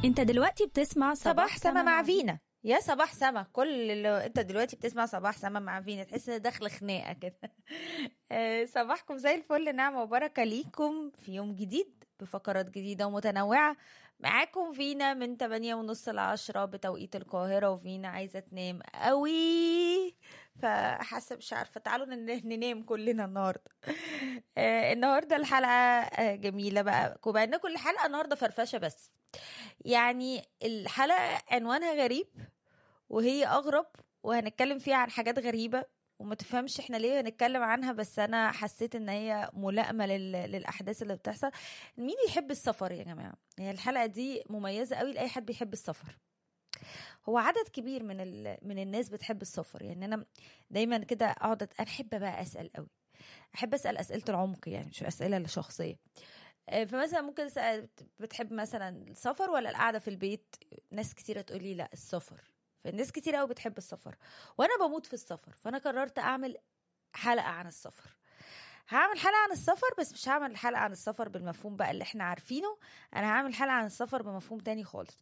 انت دلوقتي بتسمع صباح سما مع فينا يا صباح سما كل اللي انت دلوقتي بتسمع صباح سما مع فينا تحس ان داخل خناقه كده آه، صباحكم زي الفل نعمه وبركه ليكم في يوم جديد بفقرات جديده ومتنوعه معاكم فينا من 8 ونص ل 10 بتوقيت القاهره وفينا عايزه تنام قوي فحاسه مش عارفه تعالوا ن- ننام كلنا النهارده آه، النهارده الحلقه آه، جميله بقى وبما ان كل حلقه النهارده فرفشه بس يعني الحلقه عنوانها غريب وهي اغرب وهنتكلم فيها عن حاجات غريبه وما تفهمش احنا ليه هنتكلم عنها بس انا حسيت ان هي ملائمه لل... للاحداث اللي بتحصل مين يحب السفر يا جماعه هي الحلقه دي مميزه قوي لاي حد بيحب السفر هو عدد كبير من ال... من الناس بتحب السفر يعني انا دايما كده اقعد أت- انا احب بقى اسال قوي احب اسال اسئله العمق يعني مش اسئله الشخصيه آه، فمثلا ممكن اسال بتحب مثلا السفر ولا القعده في البيت ناس كتيره تقول لي لا السفر فالناس كتير قوي بتحب السفر وانا بموت في السفر فانا قررت اعمل حلقه عن السفر هعمل حلقه عن السفر بس مش هعمل حلقه عن السفر بالمفهوم بقى اللي احنا عارفينه انا هعمل حلقه عن السفر بمفهوم تاني خالص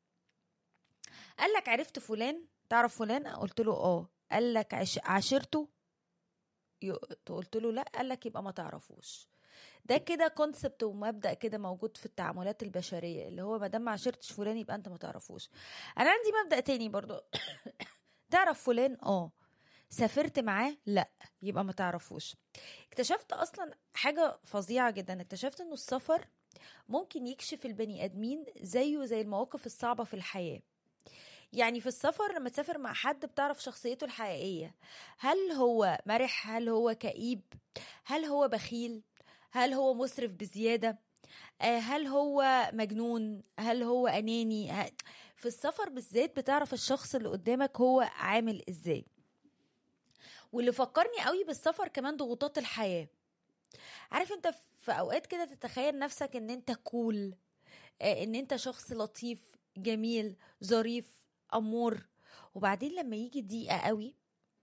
قال لك عرفت فلان تعرف فلان قلت له اه قال لك عش... عاشرته ي- قلت له لا قال لك يبقى ما تعرفوش ده كده كونسبت ومبدا كده موجود في التعاملات البشريه اللي هو ما دام ما عاشرتش فلان يبقى انت ما تعرفوش انا عندي مبدا تاني برضو تعرف فلان اه سافرت معاه لا يبقى ما تعرفوش اكتشفت اصلا حاجه فظيعه جدا اكتشفت انه السفر ممكن يكشف البني ادمين زيه زي المواقف الصعبه في الحياه يعني في السفر لما تسافر مع حد بتعرف شخصيته الحقيقيه هل هو مرح هل هو كئيب هل هو بخيل هل هو مسرف بزياده آه، هل هو مجنون هل هو اناني ه- في السفر بالذات بتعرف الشخص اللي قدامك هو عامل ازاي واللي فكرني قوي بالسفر كمان ضغوطات الحياه عارف انت في اوقات كده تتخيل نفسك ان انت كول آه، ان انت شخص لطيف جميل ظريف امور وبعدين لما يجي دقيقه قوي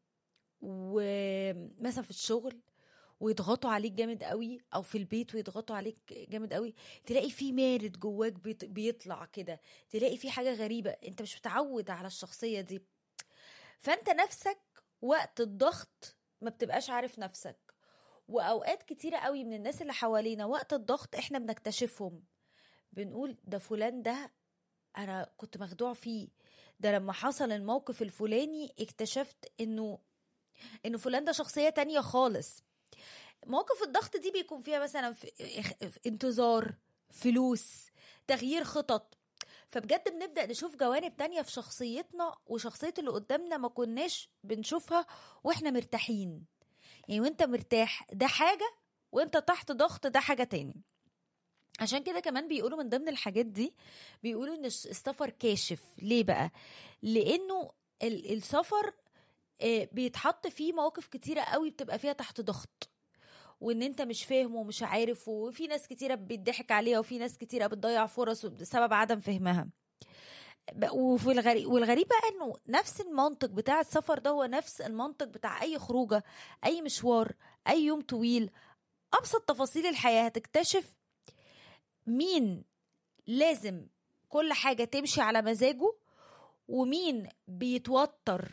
ومثلا في الشغل ويضغطوا عليك جامد قوي او في البيت ويضغطوا عليك جامد قوي تلاقي في مارد جواك بيط- بيطلع كده تلاقي في حاجه غريبه انت مش متعود على الشخصيه دي فانت نفسك وقت الضغط ما بتبقاش عارف نفسك واوقات كتيره قوي من الناس اللي حوالينا وقت الضغط احنا بنكتشفهم بنقول ده فلان ده انا كنت مخدوع فيه ده لما حصل الموقف الفلاني اكتشفت انه انه فلان ده شخصيه تانية خالص مواقف الضغط دي بيكون فيها مثلا في في انتظار فلوس تغيير خطط فبجد بنبدأ نشوف جوانب تانية في شخصيتنا وشخصية اللي قدامنا ما كناش بنشوفها واحنا مرتاحين يعني وانت مرتاح ده حاجة وانت تحت ضغط ده حاجة تاني عشان كده كمان بيقولوا من ضمن الحاجات دي بيقولوا ان الس- السفر كاشف ليه بقى لانه ال- السفر آه، بيتحط فيه مواقف كتيرة قوي بتبقى فيها تحت ضغط وان انت مش فاهم ومش عارف وفي ناس كتيرة بيضحك عليها وفي ناس كتيرة بتضيع فرص بسبب عدم فهمها ب- وفي الغريب والغريب بقى انه نفس المنطق بتاع السفر ده هو نفس المنطق بتاع اي خروجه اي مشوار اي يوم طويل ابسط تفاصيل الحياه هتكتشف مين لازم كل حاجه تمشي على مزاجه ومين بيتوتر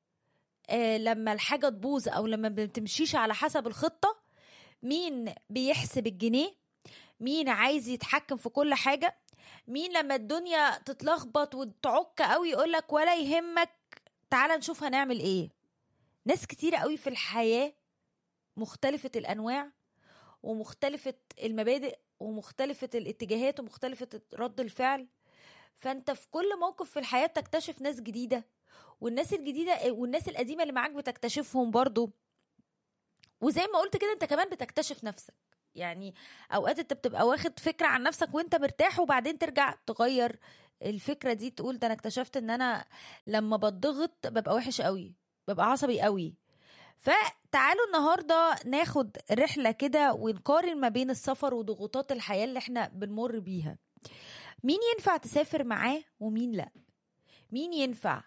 آه لما الحاجه تبوظ او لما ما بتمشيش على حسب الخطه مين بيحسب الجنيه مين عايز يتحكم في كل حاجه مين لما الدنيا تتلخبط وتعك قوي يقولك ولا يهمك تعال نشوف هنعمل ايه ناس كتير قوي في الحياه مختلفه الانواع ومختلفه المبادئ ومختلفه الاتجاهات ومختلفه رد الفعل فانت في كل موقف في الحياه تكتشف ناس جديده والناس الجديده والناس القديمه اللي معاك بتكتشفهم برضو وزي ما قلت كده انت كمان بتكتشف نفسك يعني اوقات انت بتبقى واخد فكره عن نفسك وانت مرتاح وبعدين ترجع تغير الفكره دي تقول ده انا اكتشفت ان انا لما بتضغط ببقى وحش قوي ببقى عصبي قوي فتعالوا النهارده ناخد رحله كده ونقارن ما بين السفر وضغوطات الحياه اللي احنا بنمر بيها مين ينفع تسافر معاه ومين لا مين ينفع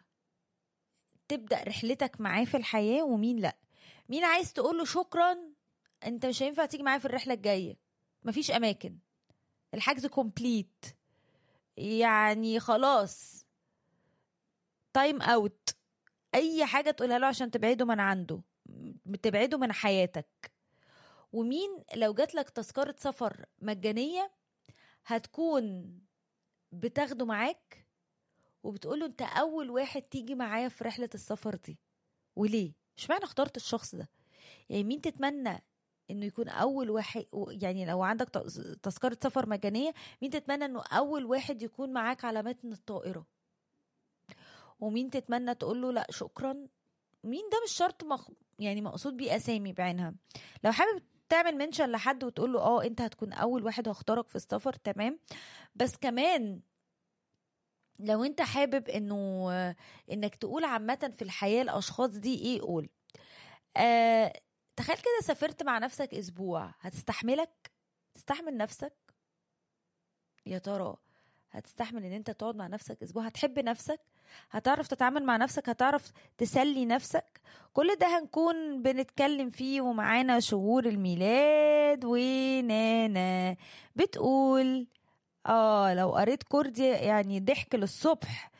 تبدا رحلتك معاه في الحياه ومين لا مين عايز تقول له شكرا انت مش هينفع تيجي معايا في الرحله الجايه مفيش اماكن الحجز كومبليت يعني خلاص تايم اوت اي حاجه تقولها له عشان تبعده من عنده م- تبعده من حياتك ومين لو جات لك تذكره سفر مجانيه هتكون بتاخده معاك وبتقوله انت اول واحد تيجي معايا في رحله السفر دي وليه اشمعنى اخترت الشخص ده يعني مين تتمنى انه يكون اول واحد يعني لو عندك تز- تذكره سفر مجانيه مين تتمنى انه اول واحد يكون معاك على متن الطائره ومين تتمنى تقول له لا شكرا مين ده مش شرط مخ... يعني مقصود بيه اسامي بعينها لو حابب تعمل منشن لحد وتقول له اه انت هتكون اول واحد هختارك في السفر تمام بس كمان لو انت حابب انه انك تقول عامه في الحياه الاشخاص دي ايه قول آه تخيل كده سافرت مع نفسك اسبوع هتستحملك تستحمل نفسك يا ترى هتستحمل ان انت تقعد مع نفسك اسبوع هتحب نفسك هتعرف تتعامل مع نفسك هتعرف تسلي نفسك كل ده هنكون بنتكلم فيه ومعانا شهور الميلاد ونانا بتقول اه لو قريت كردي يعني ضحك للصبح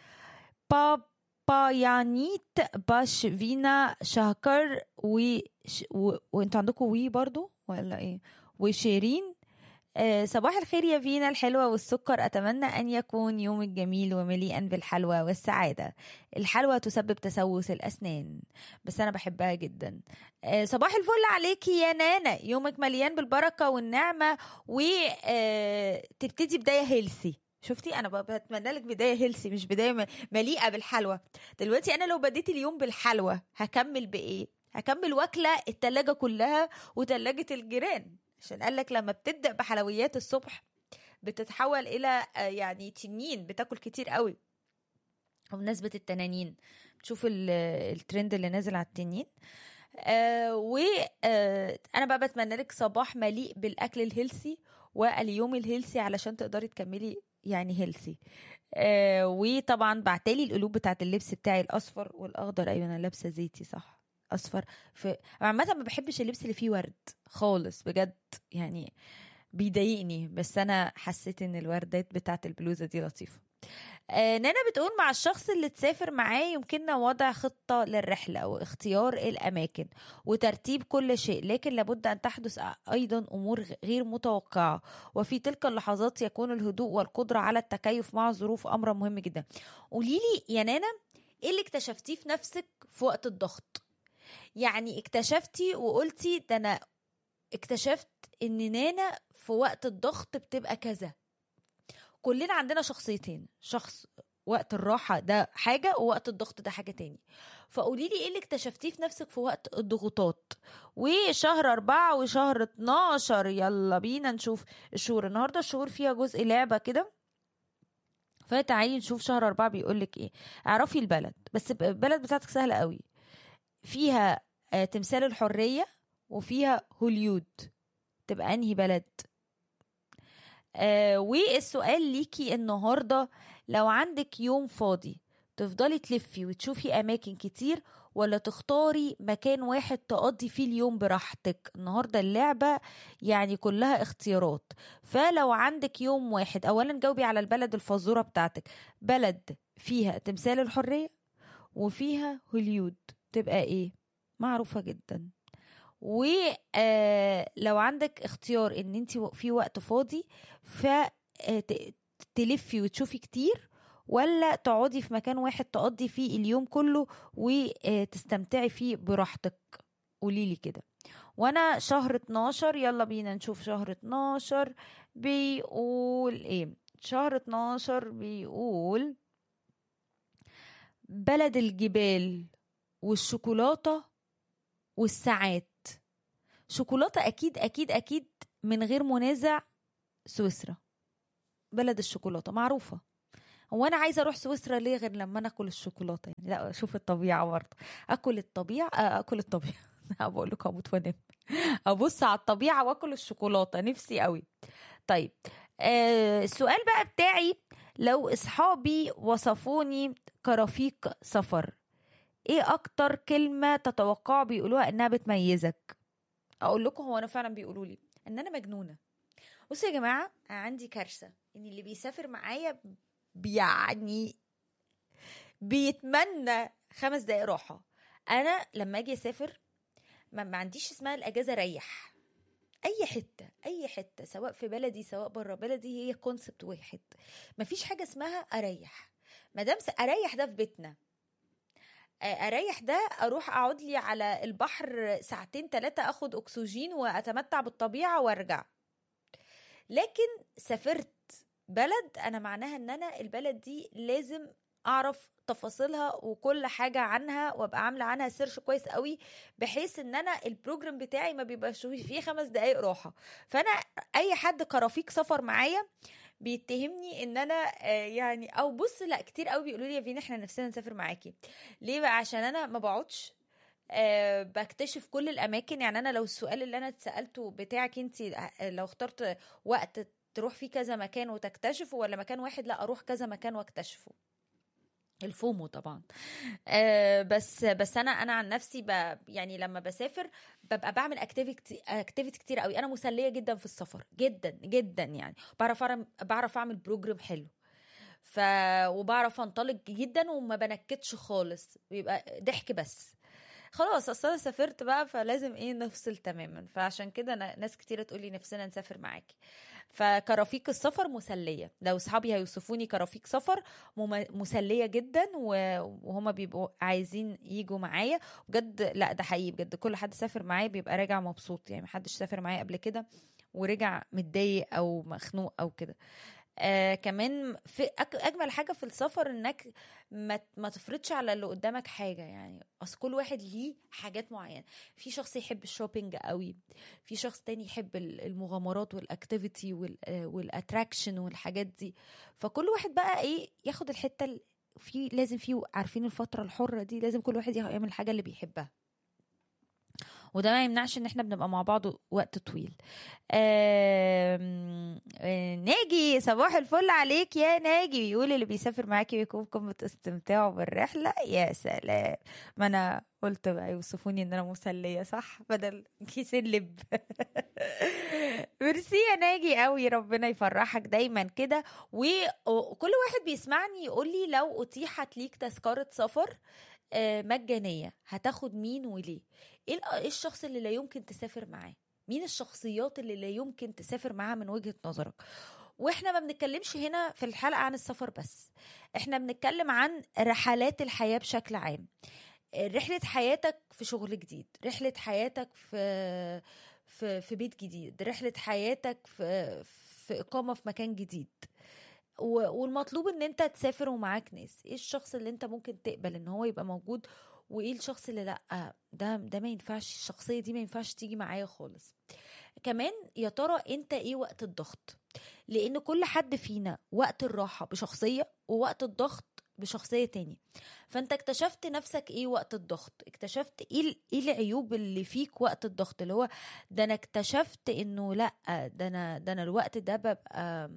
بابا يانيت باش فينا شهكر و... و... وانتوا عندكم وي برضو ولا ايه وشيرين آه، صباح الخير يا فينا الحلوة والسكر أتمنى أن يكون يومك جميل ومليئا بالحلوى والسعادة الحلوى تسبب تسوس الأسنان بس أنا بحبها جدا آه، صباح الفل عليكي يا نانا يومك مليان بالبركة والنعمة وتبتدي بداية هيلثي شفتي انا ب- بتمنى لك بدايه هيلثي مش بدايه م- مليئه بالحلوى دلوقتي انا لو بديت اليوم بالحلوى هكمل بايه هكمل واكله التلاجة كلها وتلاجة الجيران عشان قال لك لما بتبدا بحلويات الصبح بتتحول الى آه، يعني تنين بتاكل كتير قوي بمناسبه التنانين تشوف الترند اللي نازل على التنين آه وانا بقى بتمنى لك صباح مليء بالاكل الهيلثي واليوم الهيلثي علشان تقدري تكملي يعني هيلثي آه وطبعا بعتلي القلوب بتاعت اللبس بتاعي الاصفر والاخضر ايوه انا لابسه زيتي صح اصفر في عامه ما بحبش اللبس اللي فيه ورد خالص بجد يعني بيضايقني بس انا حسيت ان الوردات بتاعت البلوزه دي لطيفه آه نانا بتقول مع الشخص اللي تسافر معاه يمكننا وضع خطة للرحلة واختيار الأماكن وترتيب كل شيء لكن لابد أن تحدث أيضا أمور غ- غير متوقعة وفي تلك اللحظات يكون الهدوء والقدرة على التكيف مع الظروف أمر مهم جدا قوليلي يا نانا إيه اللي اكتشفتيه في نفسك في وقت الضغط يعني اكتشفتي وقلتي ده أنا اكتشفت إن نانا في وقت الضغط بتبقى كذا كلنا عندنا شخصيتين شخص وقت الراحة ده حاجة ووقت الضغط ده حاجة تاني فقولي لي ايه اللي اكتشفتيه في نفسك في وقت الضغوطات وشهر أربعة وشهر 12 يلا بينا نشوف الشهور النهاردة الشهور فيها جزء لعبة كده فتعالي نشوف شهر أربعة بيقولك ايه اعرفي البلد بس البلد بتاعتك سهلة قوي فيها آه، تمثال الحرية وفيها هوليود تبقى انهي بلد آه والسؤال ليكي النهارده لو عندك يوم فاضي تفضلي تلفي وتشوفي اماكن كتير ولا تختاري مكان واحد تقضي فيه اليوم براحتك النهارده اللعبه يعني كلها اختيارات فلو عندك يوم واحد اولا جاوبي على البلد الفزوره بتاعتك بلد فيها تمثال الحريه وفيها هوليود تبقى ايه معروفه جدا ولو عندك اختيار ان انت في وقت فاضي فتلفي وتشوفي كتير ولا تقعدي في مكان واحد تقضي فيه اليوم كله وتستمتعي فيه براحتك قوليلي كده وانا شهر 12 يلا بينا نشوف شهر 12 بيقول ايه شهر 12 بيقول بلد الجبال والشوكولاتة والساعات شوكولاتة أكيد أكيد أكيد من غير منازع سويسرا بلد الشوكولاتة معروفة هو أنا عايزة أروح سويسرا ليه غير لما أنا أكل الشوكولاتة يعني لا أشوف الطبيعة برضه أكل الطبيعة آه، أكل الطبيعة بقول لكم أموت وأنام أبص على الطبيعة وأكل الشوكولاتة نفسي قوي طيب آه السؤال بقى بتاعي لو أصحابي وصفوني كرفيق سفر ايه اكتر كلمه تتوقعوا بيقولوها انها بتميزك اقول لكم هو انا فعلا بيقولوا لي ان انا مجنونه بصوا يا جماعه أنا عندي كارثه ان اللي بيسافر معايا يعني بيتمنى خمس دقايق راحه انا لما اجي اسافر ما, ما عنديش اسمها الاجازه ريح اي حته اي حته سواء في بلدي سواء بره بلدي هي كونسبت واحد مفيش حاجه اسمها اريح ما دام اريح ده في بيتنا اريح ده اروح اقعد لي على البحر ساعتين ثلاثه اخد اكسجين واتمتع بالطبيعه وارجع لكن سافرت بلد انا معناها ان انا البلد دي لازم اعرف تفاصيلها وكل حاجه عنها وابقى عامله عنها سيرش كويس قوي بحيث ان انا البروجرام بتاعي ما بيبقاش فيه خمس دقايق راحه فانا اي حد كرفيق سفر معايا بيتهمني ان انا يعني او بص لا كتير قوي بيقولوا لي يا فينا احنا نفسنا نسافر معاكي ليه بقى عشان انا ما بقعدش أه بكتشف كل الاماكن يعني انا لو السؤال اللي انا اتسالته بتاعك انت لو اخترت وقت تروح فيه كذا مكان وتكتشفه ولا مكان واحد لا اروح كذا مكان واكتشفه الفومو طبعا أه بس بس انا انا عن نفسي ب يعني لما بسافر ببقى بعمل اكتيفيتي اكتيفيتي كتير قوي انا مسليه جدا في السفر جدا جدا يعني بعرف بعرف اعمل بروجرام حلو ف وبعرف انطلق جدا وما بنكدش خالص بيبقى ضحك بس خلاص اصل انا سافرت بقى فلازم ايه نفصل تماما فعشان كده ناس كتيره تقول لي نفسنا نسافر معاكي فكرفيق السفر مسليه لو اصحابي هيوصفوني كرفيق سفر مسليه جدا وهما بيبقوا عايزين يجوا معايا بجد لا ده حقيقي بجد كل حد سافر معايا بيبقى راجع مبسوط يعني محدش سافر معايا قبل كده ورجع متضايق او مخنوق او كده آه كمان في اجمل حاجه في السفر انك ما ما تفرضش على اللي قدامك حاجه يعني اصل كل واحد ليه حاجات معينه في شخص يحب الشوبينج قوي في شخص تاني يحب المغامرات والاكتيفيتي والاتراكشن والحاجات دي فكل واحد بقى ايه ياخد الحته في لازم في عارفين الفتره الحره دي لازم كل واحد يعمل الحاجه اللي بيحبها وده ما يمنعش ان احنا بنبقى مع بعض وقت طويل ناجي صباح الفل عليك يا ناجي بيقول اللي بيسافر معاكي بيكونكم بتستمتعوا بالرحلة يا سلام ما انا قلت بقى يوصفوني ان انا مسلية صح بدل كيس اللب ميرسي يا ناجي قوي ربنا يفرحك دايما كده وكل واحد بيسمعني يقول لي لو اتيحت ليك تذكرة سفر مجانية هتاخد مين وليه ايه الشخص اللي لا يمكن تسافر معاه مين الشخصيات اللي لا يمكن تسافر معاها من وجهة نظرك واحنا ما بنتكلمش هنا في الحلقة عن السفر بس احنا بنتكلم عن رحلات الحياة بشكل عام رحلة حياتك في شغل جديد رحلة حياتك في في في بيت جديد رحلة حياتك في في إقامة في مكان جديد والمطلوب ان انت تسافر ومعاك ناس ايه الشخص اللي انت ممكن تقبل ان هو يبقى موجود وايه الشخص اللي لا ده ده ما ينفعش الشخصيه دي ما ينفعش تيجي معايا خالص كمان يا ترى انت ايه وقت الضغط لان كل حد فينا وقت الراحه بشخصيه ووقت الضغط بشخصيه تاني فانت اكتشفت نفسك ايه وقت الضغط اكتشفت ايه ايه العيوب اللي فيك وقت الضغط اللي هو ده انا اكتشفت انه لا ده انا ده انا الوقت ده ببقى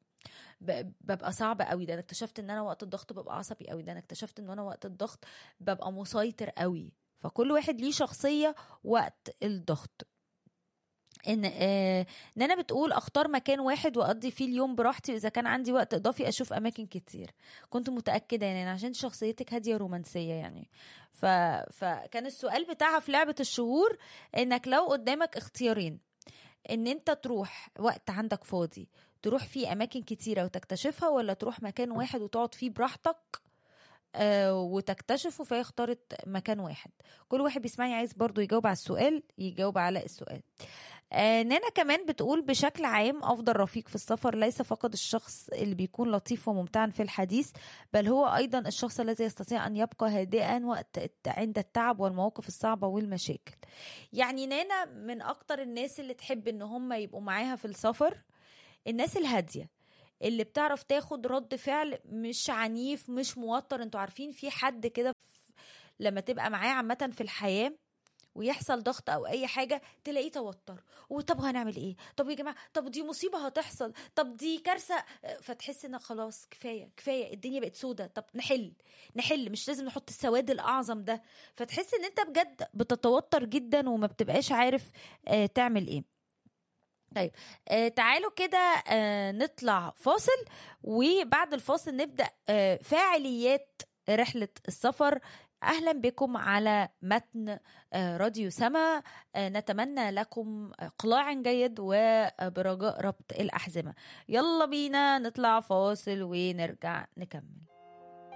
ببقى صعبة قوي ده انا اكتشفت ان انا وقت الضغط ببقى عصبي قوي ده انا اكتشفت ان انا وقت الضغط ببقى مسيطر قوي فكل واحد ليه شخصية وقت الضغط ان آه ان انا بتقول اختار مكان واحد واقضي فيه اليوم براحتي واذا كان عندي وقت اضافي اشوف اماكن كتير كنت متاكده يعني عشان شخصيتك هاديه رومانسيه يعني ف... فكان السؤال بتاعها في لعبه الشهور انك لو قدامك اختيارين ان انت تروح وقت عندك فاضي تروح فيه اماكن كتيره وتكتشفها ولا تروح مكان واحد وتقعد فيه براحتك آه وتكتشفه فهي اختارت مكان واحد كل واحد بيسمعني عايز برضو يجاوب على السؤال يجاوب على السؤال آه نانا كمان بتقول بشكل عام أفضل رفيق في السفر ليس فقط الشخص اللي بيكون لطيف وممتعا في الحديث بل هو أيضا الشخص الذي يستطيع أن يبقى هادئا وقت عند التعب والمواقف الصعبة والمشاكل يعني نانا من أكتر الناس اللي تحب إن هم يبقوا معاها في السفر الناس الهادية اللي بتعرف تاخد رد فعل مش عنيف مش موتر انتوا عارفين في حد كده لما تبقى معاه عامة في الحياة ويحصل ضغط او اي حاجه تلاقيه توتر وطب هنعمل ايه طب يا جماعه طب دي مصيبه هتحصل طب دي كارثه فتحس ان خلاص كفايه كفايه الدنيا بقت سودة طب نحل نحل مش لازم نحط السواد الاعظم ده فتحس ان انت بجد بتتوتر جدا وما بتبقاش عارف تعمل ايه طيب آه تعالوا كده آه نطلع فاصل وبعد الفاصل نبدأ آه فاعليات رحلة السفر أهلا بكم على متن آه راديو سما آه نتمنى لكم إقلاع جيد وبرجاء ربط الأحزمة يلا بينا نطلع فاصل ونرجع نكمل